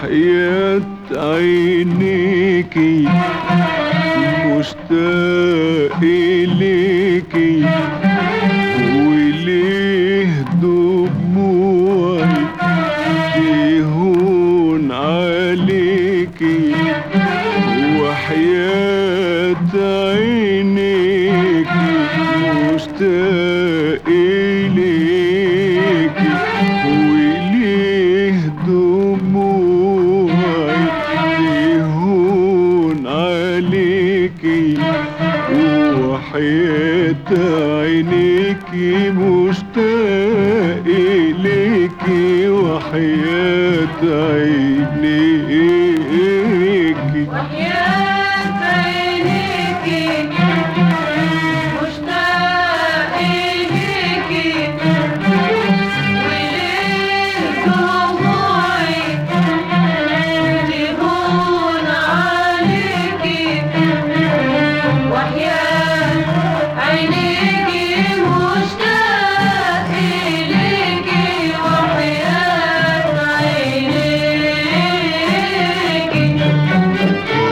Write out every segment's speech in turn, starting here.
وحياة عينيكي مشتاق إليكي وليه دموعي تهون عليكي وحياة عينيكي مشتاق إليكي وليه دموعي تهون عليكي وحياة عينيكي مشتاق إليكي وحياة عينيكي وحياة عينيكي مشتاق إليكي وليه دموعي تهون عليكي وحياة عينيكي مشتاق إليكي وحياة عينيكي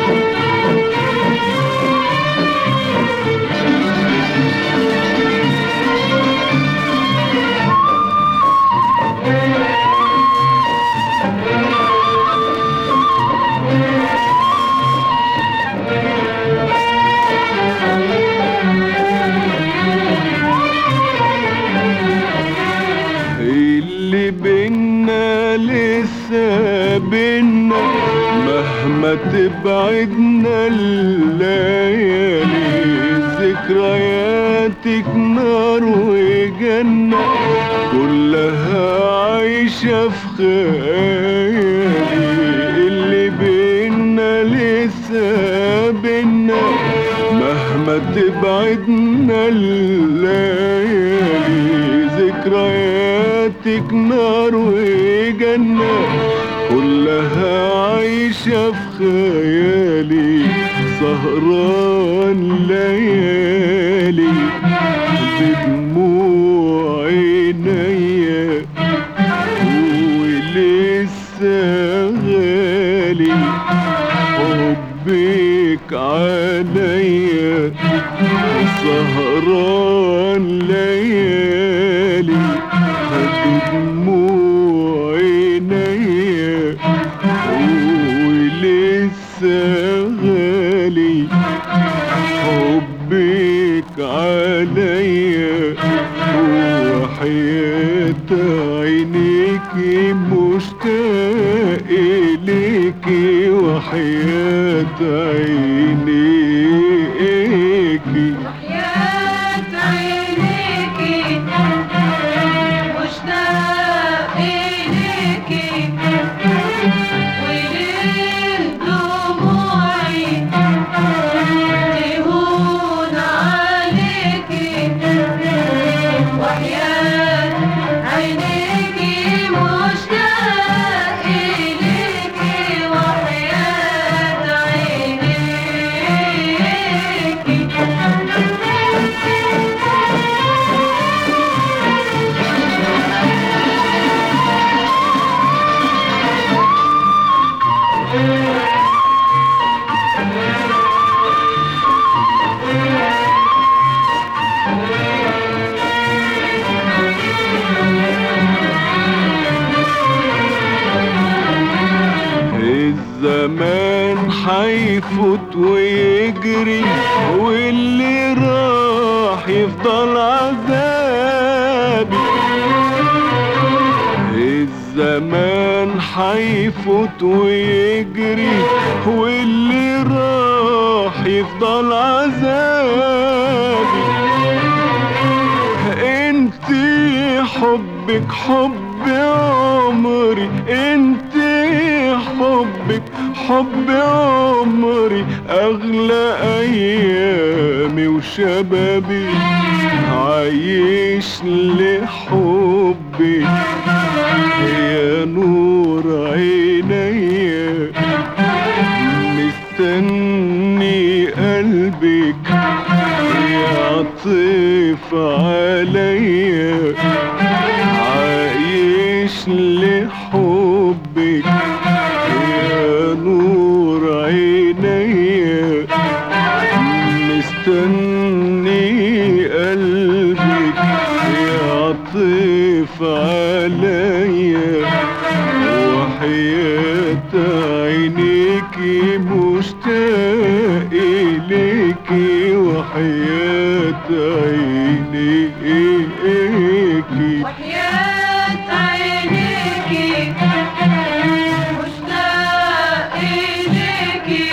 اللي بينا لسه بينا مهما تبعدنا الليالي ذكرياتك نار وجنة كلها عايشة في خيالي اللي بينا لسه بينا مهما تبعدنا الليالي ذكرياتك نار وجنة كلها عايشة في خيالي سهران ليالي بدموع عينيا ولسه غالي حبك عليا سهران ليالي بدموع عينيا ولسه غالي حبك عليا وحياة عينيكي مشتاق إليكي وحياة عينيكي وحياة عينيكي مشتاق إليكي وليه دموعي تهون عليكي وحياة عينيكي مشتاق إليكي وحياة الزمان حيفوت ويجري واللي راح يفضل عذابي الزمان حيفوت ويجري واللي راح يفضل عذابي انت حبك حب عمري انت حبك حب عمري اغلى ايامي وشبابي عايش لحبك يا نور عينيا مستني قلبك يعطف عليا عايش لحبك مستني قلبك يعطف عليا وحياة عينيكي مشتاق إليكي وحياة عينيكي وحياة عينيكي مشتاق إليكي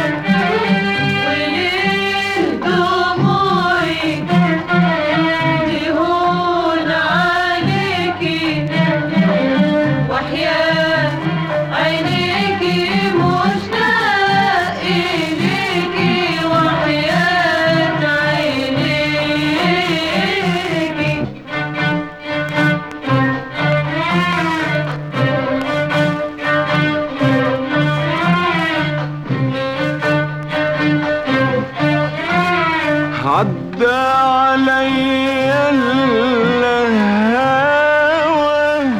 وليه دموعي تهون عليكي وحياة عينيكي مشتاق إليكي وحياة عينيكي عدى علي الهوى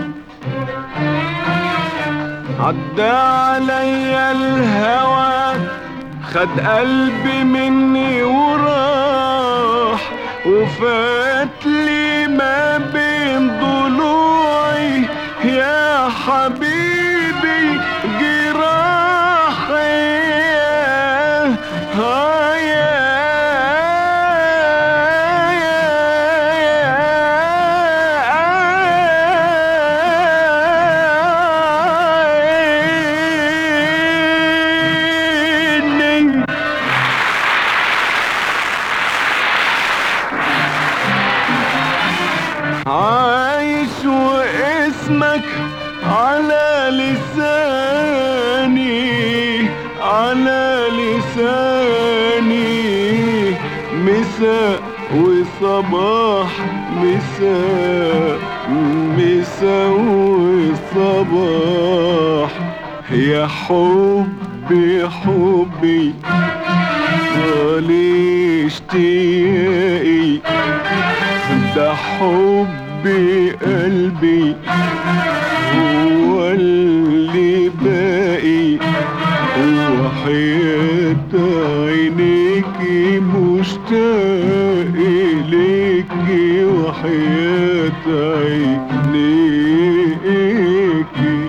عدى علي الهوى خد قلبي مني وراح وفات لي ما بين ضلوعي يا حبيبي جراحي آه يا عيني عايش واسمك على لساني على لساني مساء وصباح مساء مساء وصباح يا حبي حبي طالي اشتياقي ده حبي قلبي هو اللي باقي وحياة عينيكي مشتاق إليكي وحياة عينيكي